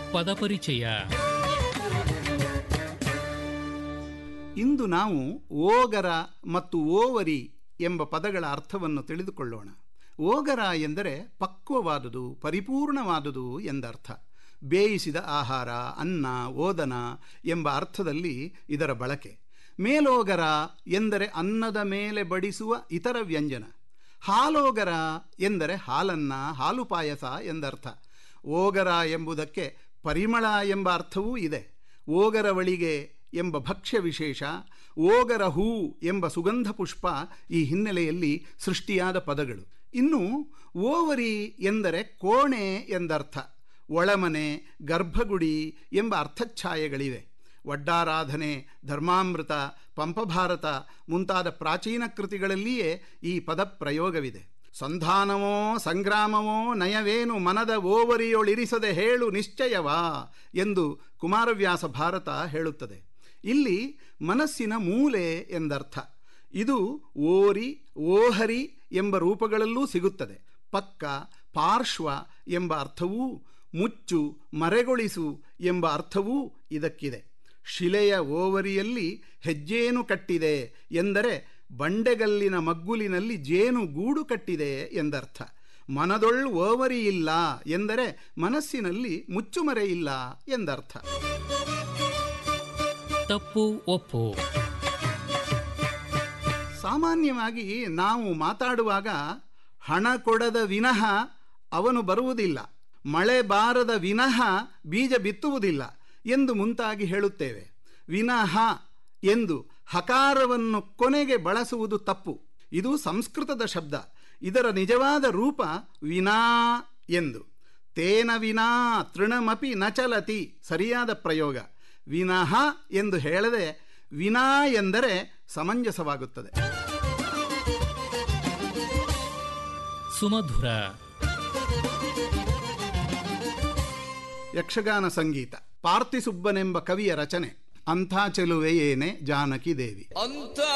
ಪದಪರಿಚಯ ಇಂದು ನಾವು ಓಗರ ಮತ್ತು ಓವರಿ ಎಂಬ ಪದಗಳ ಅರ್ಥವನ್ನು ತಿಳಿದುಕೊಳ್ಳೋಣ ಓಗರ ಎಂದರೆ ಪಕ್ವವಾದುದು ಪರಿಪೂರ್ಣವಾದುದು ಎಂದರ್ಥ ಬೇಯಿಸಿದ ಆಹಾರ ಅನ್ನ ಓದನ ಎಂಬ ಅರ್ಥದಲ್ಲಿ ಇದರ ಬಳಕೆ ಮೇಲೋಗರ ಎಂದರೆ ಅನ್ನದ ಮೇಲೆ ಬಡಿಸುವ ಇತರ ವ್ಯಂಜನ ಹಾಲೋಗರ ಎಂದರೆ ಹಾಲನ್ನ ಹಾಲು ಪಾಯಸ ಎಂದರ್ಥ ಓಗರ ಎಂಬುದಕ್ಕೆ ಪರಿಮಳ ಎಂಬ ಅರ್ಥವೂ ಇದೆ ಓಗರವಳಿಗೆ ಎಂಬ ಭಕ್ಷ್ಯ ವಿಶೇಷ ಓಗರ ಹೂ ಎಂಬ ಸುಗಂಧ ಪುಷ್ಪ ಈ ಹಿನ್ನೆಲೆಯಲ್ಲಿ ಸೃಷ್ಟಿಯಾದ ಪದಗಳು ಇನ್ನು ಓವರಿ ಎಂದರೆ ಕೋಣೆ ಎಂದರ್ಥ ಒಳಮನೆ ಗರ್ಭಗುಡಿ ಎಂಬ ಅರ್ಥಛಾಯೆಗಳಿವೆ ವಡ್ಡಾರಾಧನೆ ಧರ್ಮಾಮೃತ ಪಂಪಭಾರತ ಮುಂತಾದ ಪ್ರಾಚೀನ ಕೃತಿಗಳಲ್ಲಿಯೇ ಈ ಪದ ಪ್ರಯೋಗವಿದೆ ಸಂಧಾನವೋ ಸಂಗ್ರಾಮವೋ ನಯವೇನು ಮನದ ಓವರಿಯೊಳಿರಿಸದೆ ಹೇಳು ನಿಶ್ಚಯವಾ ಎಂದು ಕುಮಾರವ್ಯಾಸ ಭಾರತ ಹೇಳುತ್ತದೆ ಇಲ್ಲಿ ಮನಸ್ಸಿನ ಮೂಲೆ ಎಂದರ್ಥ ಇದು ಓರಿ ಓಹರಿ ಎಂಬ ರೂಪಗಳಲ್ಲೂ ಸಿಗುತ್ತದೆ ಪಕ್ಕ ಪಾರ್ಶ್ವ ಎಂಬ ಅರ್ಥವೂ ಮುಚ್ಚು ಮರೆಗೊಳಿಸು ಎಂಬ ಅರ್ಥವೂ ಇದಕ್ಕಿದೆ ಶಿಲೆಯ ಓವರಿಯಲ್ಲಿ ಹೆಜ್ಜೇನು ಕಟ್ಟಿದೆ ಎಂದರೆ ಬಂಡೆಗಲ್ಲಿನ ಮಗ್ಗುಲಿನಲ್ಲಿ ಜೇನು ಗೂಡು ಕಟ್ಟಿದೆ ಎಂದರ್ಥ ಮನದೊಳ್ ಓವರಿ ಇಲ್ಲ ಎಂದರೆ ಮನಸ್ಸಿನಲ್ಲಿ ಮುಚ್ಚುಮರೆ ಇಲ್ಲ ಎಂದರ್ಥ ತಪ್ಪು ಒಪ್ಪು ಸಾಮಾನ್ಯವಾಗಿ ನಾವು ಮಾತಾಡುವಾಗ ಹಣ ಕೊಡದ ವಿನಃ ಅವನು ಬರುವುದಿಲ್ಲ ಮಳೆ ಬಾರದ ವಿನಃ ಬೀಜ ಬಿತ್ತುವುದಿಲ್ಲ ಎಂದು ಮುಂತಾಗಿ ಹೇಳುತ್ತೇವೆ ವಿನಃ ಎಂದು ಹಕಾರವನ್ನು ಕೊನೆಗೆ ಬಳಸುವುದು ತಪ್ಪು ಇದು ಸಂಸ್ಕೃತದ ಶಬ್ದ ಇದರ ನಿಜವಾದ ರೂಪ ವಿನಾ ಎಂದು ತೇನ ವಿನಾ ತೃಣಮಪಿ ನಚಲತಿ ಸರಿಯಾದ ಪ್ರಯೋಗ ವಿನಃ ಎಂದು ಹೇಳದೆ ವಿನಾ ಎಂದರೆ ಸಮಂಜಸವಾಗುತ್ತದೆ ಸುಮಧುರ ಯಕ್ಷಗಾನ ಸಂಗೀತ ಪಾರ್ತಿಸುಬ್ಬನೆಂಬ ಕವಿಯ ರಚನೆ ಅಂಥ ಚೆಲುವೆ ಏನೆ ಜಾನಕಿ ದೇವಿ ಅಂತ